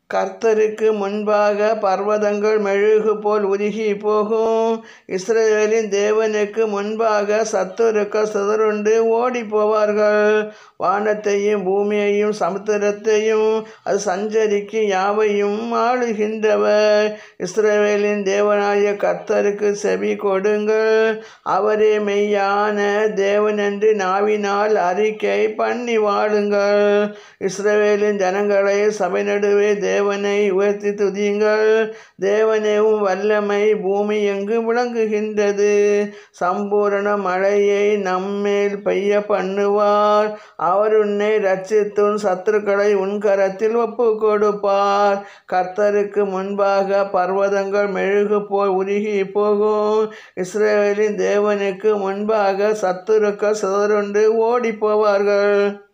கர்த்தருக்கு முன்பாக பர்வதங்கள் மெழுகு போல் உருகி போகும் இஸ்ரவேலின் தேவனுக்கு முன்பாக சத்துருக்கள் சிதறுண்டு ஓடி போவார்கள் வானத்தையும் பூமியையும் சமுத்திரத்தையும் அது சஞ்சரிக்கும் யாவையும் ஆளுகின்றவர் இஸ்ரவேலின் தேவனாய கர்த்தருக்கு செவி கொடுங்கள் அவரே மெய்யான தேவன் என்று நாவினால் அறிக்கை பண்ணி வாழுங்கள் இஸ்ரவேலின் ஜனங்களை சபை நடுவே தேவனை உயர்த்தி துதியுங்கள் தேவனேவும் வல்லமை பூமி எங்கு விளங்குகின்றது சம்பூரண மழையை நம்மேல் பெய்ய பண்ணுவார் அவர் உன்னை ரட்சித்துன் சத்துருக்களை உன் கரத்தில் ஒப்பு கொடுப்பார் கர்த்தருக்கு முன்பாக பர்வதங்கள் மெழுகு போல் உருகி போகும் இஸ்ரேலின் தேவனுக்கு முன்பாக சத்துருக்கள் சிதறுண்டு ஓடி போவார்கள்